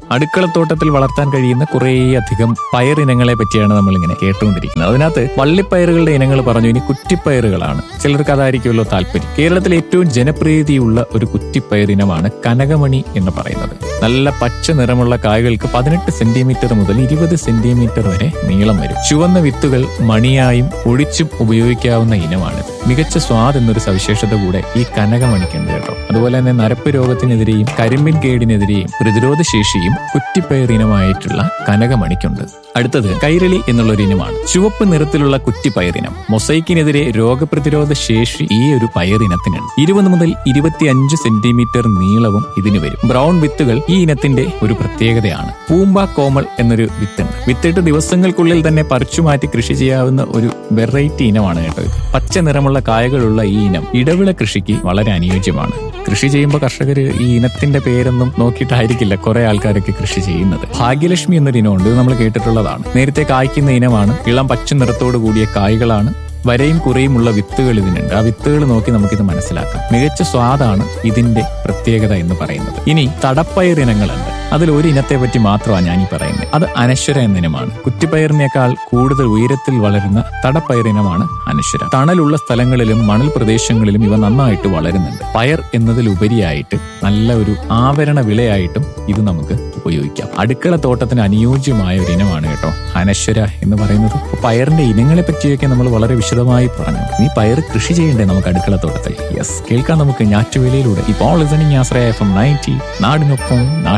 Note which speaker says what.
Speaker 1: അടുക്കളത്തോട്ടത്തിൽ വളർത്താൻ കഴിയുന്ന കുറേയധികം പയറിനങ്ങളെ പറ്റിയാണ് നമ്മൾ ഇങ്ങനെ കേട്ടുകൊണ്ടിരിക്കുന്നത് അതിനകത്ത് വള്ളിപ്പയറുകളുടെ ഇനങ്ങൾ പറഞ്ഞു ഇനി കുറ്റിപ്പയറുകളാണ് ചിലർക്ക് അതായിരിക്കുമല്ലോ താല്പര്യം കേരളത്തിലെ ഏറ്റവും ജനപ്രീതിയുള്ള ഒരു കുറ്റിപ്പയറിനമാണ് കനകമണി എന്ന് പറയുന്നത് നല്ല പച്ച നിറമുള്ള കായകൾക്ക് പതിനെട്ട് സെന്റിമീറ്റർ മുതൽ ഇരുപത് സെന്റിമീറ്റർ വരെ നീളം വരും ചുവന്ന വിത്തുകൾ മണിയായും ഒഴിച്ചും ഉപയോഗിക്കാവുന്ന ഇനമാണിത് മികച്ച സ്വാദ് എന്നൊരു സവിശേഷത കൂടെ ഈ കനകമണിക്കുണ്ട് കേട്ടോ അതുപോലെ തന്നെ നരപ്പ് രോഗത്തിനെതിരെയും കരിമ്പിൻ കേടിനെതിരെയും പ്രതിരോധ ശേഷിയും കുറ്റിപ്പയർ ഇനമായിട്ടുള്ള കനകമണിക്കുണ്ട് അടുത്തത് കൈരളി എന്നുള്ള ഒരു ഇനമാണ് ചുവപ്പ് നിറത്തിലുള്ള കുറ്റിപ്പയറിനം മൊസൈക്കിനെതിരെ രോഗപ്രതിരോധ ശേഷി ഈ ഒരു പയറിനത്തിനുണ്ട് ഇരുപത് മുതൽ ഇരുപത്തിയഞ്ച് സെന്റിമീറ്റർ നീളവും ഇതിന് വരും ബ്രൗൺ വിത്തുകൾ ഈ ഇനത്തിന്റെ ഒരു പ്രത്യേകതയാണ് പൂമ്പ കോമൾ എന്നൊരു വിത്തുണ്ട് വിത്തിട്ട് ദിവസങ്ങൾക്കുള്ളിൽ തന്നെ പറിച്ചു മാറ്റി കൃഷി ചെയ്യാവുന്ന ഒരു വെറൈറ്റി ഇനമാണ് കേട്ടോ ഇത് പച്ച നിറമുള്ള കായകളുള്ള ഈ ഇനം ഇടവിള കൃഷിക്ക് വളരെ അനുയോജ്യമാണ് കൃഷി ചെയ്യുമ്പോൾ കർഷകർ ഈ ഇനത്തിന്റെ പേരൊന്നും നോക്കിയിട്ടായിരിക്കില്ല കുറെ ആൾക്കാരൊക്കെ കൃഷി ചെയ്യുന്നത് ഭാഗ്യലക്ഷ്മി എന്നൊരു ഇനമുണ്ട് ഇത് നമ്മൾ കേട്ടിട്ടുള്ളതാണ് നേരത്തെ കായ്ക്കുന്ന ഇനമാണ് ഇളം പച്ച നിറത്തോട് കൂടിയ കായ്കളാണ് വരയും കുറയുമുള്ള വിത്തുകൾ ഇതിനുണ്ട് ആ വിത്തുകൾ നോക്കി നമുക്കിത് മനസ്സിലാക്കാം മികച്ച സ്വാദാണ് ഇതിന്റെ പ്രത്യേകത എന്ന് പറയുന്നത് ഇനി തടപ്പയർ ഇനങ്ങളുണ്ട് അതിൽ ഒരു ഇനത്തെ പറ്റി മാത്രമാണ് ഞാൻ ഈ പറയുന്നത് അത് അനശ്വര എന്ന ഇനമാണ് കുറ്റിപ്പയറിനേക്കാൾ കൂടുതൽ ഉയരത്തിൽ വളരുന്ന തടപ്പയർ ഇനമാണ് അനശ്വര തണലുള്ള സ്ഥലങ്ങളിലും മണൽ പ്രദേശങ്ങളിലും ഇവ നന്നായിട്ട് വളരുന്നുണ്ട് പയർ എന്നതിലുപരിയായിട്ട് നല്ല ഒരു ആവരണ വിളയായിട്ടും ഇത് നമുക്ക് ഉപയോഗിക്കാം അടുക്കള തോട്ടത്തിന് അനുയോജ്യമായ ഒരു ഇനമാണ് കേട്ടോ അനശ്വര എന്ന് പറയുന്നത് അപ്പൊ പയറിന്റെ ഇനങ്ങളെ പറ്റിയൊക്കെ നമ്മൾ വളരെ വിശദമായി പറഞ്ഞു ഇനി പയർ കൃഷി ചെയ്യണ്ടേ നമുക്ക് അടുക്കള തോട്ടത്തിൽ യെസ് കേൾക്കാം നമുക്ക് ഞാറ്റുവേലയിലൂടെ ഇപ്പോൾ listening Ashraya F M ninety നാടിനൊപ്പം നാട്ടിൽ